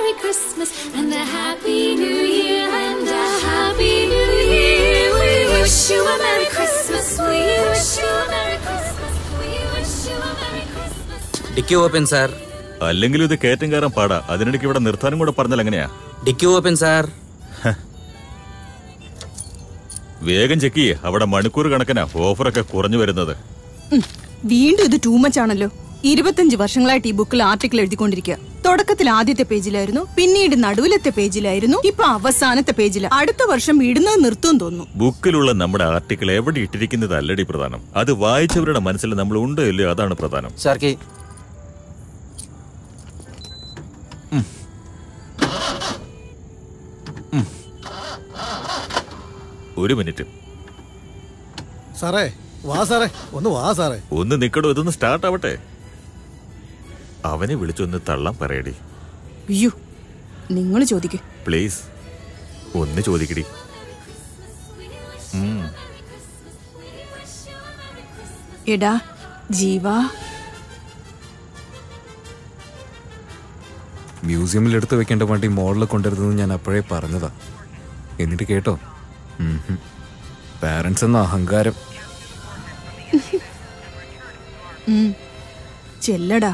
Merry Christmas and a Happy New Year and a Happy New Year. We wish you a Merry Christmas. We wish you a Merry Christmas. We wish you a Merry Christmas. Dicky open sir അല്ലെങ്കിലും ഇത് കയറ്റം കയറാൻ പാടാ അതിനിടയ്ക്ക് ഇവിടെ നിർത്താനും കൂടെ പറഞ്ഞാൽ എങ്ങനെയാ ഡിക്കി ഓപ്പൻ സാർ വേഗം ചെക്ക് ചെയ്യേ അവിടെ മണിക്കൂർ കണക്കിനാ ഓഫറൊക്കെ കുറഞ്ഞു വരുന്നത് ഉം, വീണ്ടും ഇത് ടൂ മച്ച് ആണല്ലോ ഇരുപത്തഞ്ച് വർഷങ്ങളായിട്ട് ഈ ബുക്കിൽ ആർട്ടിക്കിൾ എഴുതിക്കൊണ്ടിരിക്കുക തുടക്കത്തിൽ ആദ്യത്തെ പേജിലായിരുന്നു പിന്നീട് നടുവിലത്തെ പേജിലായിരുന്നു ഇപ്പൊ അവസാനത്തെ പേജില അടുത്ത വർഷം ഇടുന്നത് നിർത്തും തോന്നുന്നു ബുക്കിലുള്ള നമ്മുടെ ആർട്ടിക്കിൾ എവിടെ ഇട്ടിരിക്കുന്നത് അല്ലടി പ്രധാനം അത് വായിച്ചവരുടെ മനസ്സിൽ നമ്മൾ ഉണ്ടോ ഇല്ലയോ അതാണ് പ്രധാനം സാർ കെ ഒരു മിനിറ്റ് സാറേ വാ സാറേ ഒന്ന് വാ സാറേ ഒന്ന് നിക്കടോ ഇതൊന്ന് സ്റ്റാർട്ട് ആവട്ടെ അവനെ വിളിച്ചൊന്ന് തള്ളാൻ പറയടി അയ്യോ നിങ്ങൾ ചോദിക്കേ പ്ലീസ് ഒന്ന് ചോദിക്കടി ഉം. എടാ ജീവാ മ്യൂസിയമിൽ എടുത്തു വെക്കേണ്ട വണ്ടി മോളിൽ കൊണ്ടുവരുന്നത് ഞാൻ അപ്പോഴേ പറഞ്ഞതാ എന്നിട്ട് കേട്ടോ പാരൻസ് എന്ന അഹങ്കാരം ഉം. ചെല്ലടാ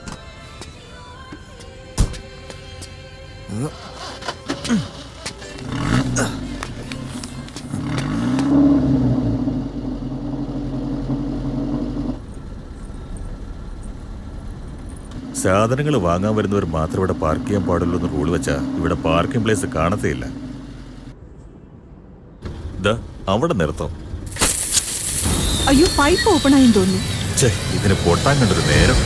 സാധനങ്ങൾ വാങ്ങാൻ വരുന്നവർ മാത്രം ഇവിടെ പാർക്ക് ചെയ്യാൻ പാടുള്ളൂ എന്ന് റൂൾ വെച്ചാ ഇവിടെ പാർക്കിംഗ് പ്ലേസ് കാണത്തേയില്ല ദാ അവിടെ നിർത്തം അയ്യോ പൈപ്പ് ഓപ്പൺ ആയെന്ന് തോന്നുന്നു ഛേ ഇതിന് പൊട്ടാൻ കണ്ടൊരു നേരം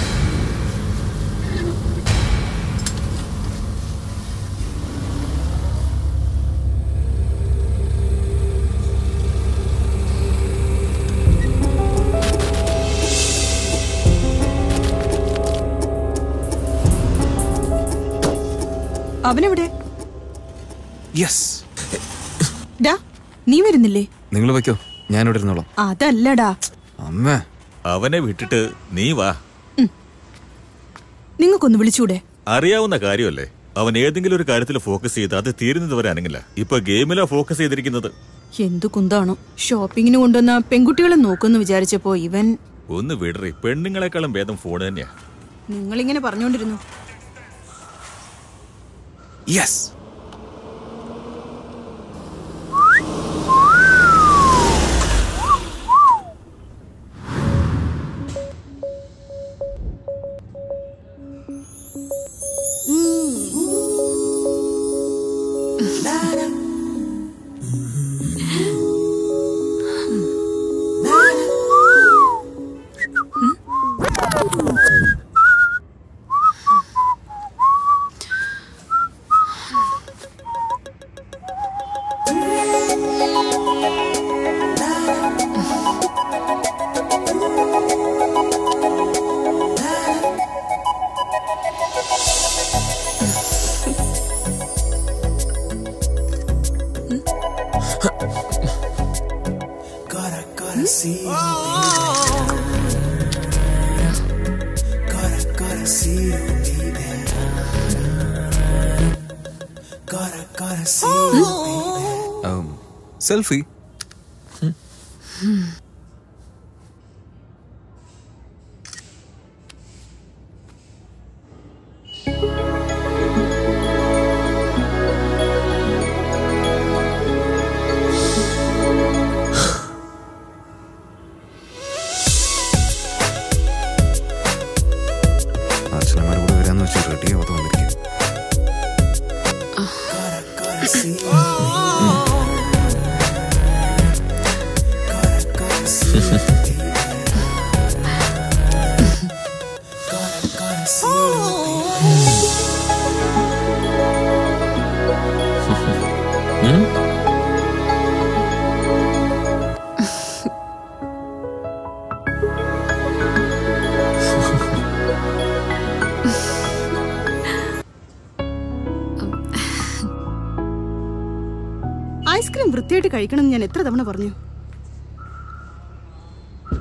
അവനെവിടെ യെസ് ഡാ നീ വരുന്നില്ലേ നിങ്ങൾ വെക്കോ ഞാനിവിടെ ഇരുന്നോളാം അതല്ലടാ അമ്മേ അവനെ വിട്ടിട്ട് നീ വാ നിങ്ങൾക്കൊന്ന് വിളിച്ചൂടെ അറിയാവുന്ന കാര്യമല്ലേ അവൻ ഏതെങ്കിലും ഒരു കാര്യത്തിൽ ഫോക്കസ് ചെയ്ത് അത് തീരുന്നത് വരെ അനങ്ങില്ല ഇപ്പൊ ഗെയിമിലാ ഫോക്കസ് ചെയ്തിരിക്കുന്നത് എന്തു കുന്താണോ ഷോപ്പിങ്ങിന് കൊണ്ടുവന്ന പെൺകുട്ടികളെ നോക്കുമെന്ന് വിചാരിച്ചപ്പോ ഇവൻ ഒന്ന് വിടറി പെണ്ണുങ്ങളെക്കാളും ഭേദം ഫോൺ തന്നെയാ നിങ്ങളിങ്ങനെ പറഞ്ഞോണ്ടിരുന്നു yes Gotta, gotta see you, baby. Gotta, gotta see you, baby. Gotta, gotta see you, baby. Selfie അച്ഛനമാർ കൂടെ വരാന്ന് വെച്ചാൽ റെഡി ആവാതെ വന്നിരിക്കും Gotta see you, baby. Gotta, gotta see you, baby. Gotta, gotta see you, baby. Ice cream വൃത്തിയായിട്ട് കഴിക്കണം എന്ന് ഞാൻ എത്ര തവണ പറഞ്ഞു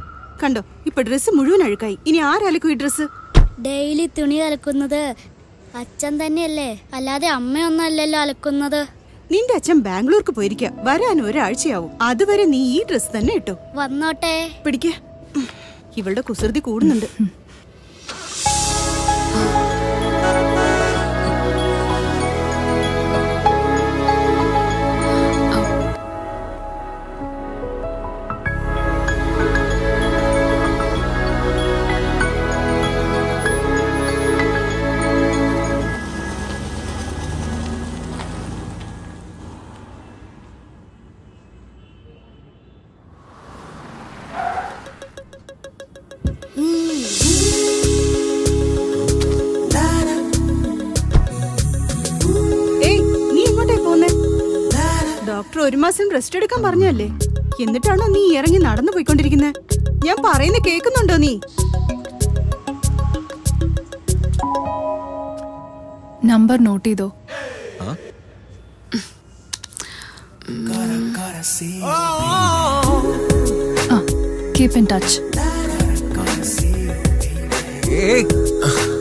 കണ്ടോ ഇപ്പൊ ഡ്രസ്സ് മുഴുവൻ അഴുക്കായി ഇനി ആരലക്കും ഈ ഡ്രസ്സ് ഡെയിലി തുണി അലക്കുന്നത് അച്ഛൻ തന്നെയല്ലേ അല്ലാതെ അമ്മയൊന്നും അല്ലല്ലോ അലക്കുന്നത് നിന്റെ അച്ഛൻ ബാംഗ്ലൂർക്ക് പോയിരിക്ക വരാൻ ഒരാഴ്ചയാവും അതുവരെ നീ ഈ ഡ്രസ് തന്നെ ഇട്ടോ വന്നോട്ടെ പിടിക്ക ഇവളുടെ കുസൃതി കൂടുന്നുണ്ട് ഏയ് നീ എങ്ങോട്ടേ പോന്നെ ഡോക്ടർ ഒരു മാസം റെസ്റ്റ് എടുക്കാൻ പറഞ്ഞല്ലേ എന്നിട്ടാണോ നീ ഇറങ്ങി നടന്നു പോയിക്കൊണ്ടിരിക്കുന്നത് ഞാൻ പറയുന്ന കേൾക്കുന്നുണ്ടോ നീ നമ്പർ നോട്ട് ചെയ്തോ Gotta, gotta see you. ആ keep in touch Gotta see you. ഏയ്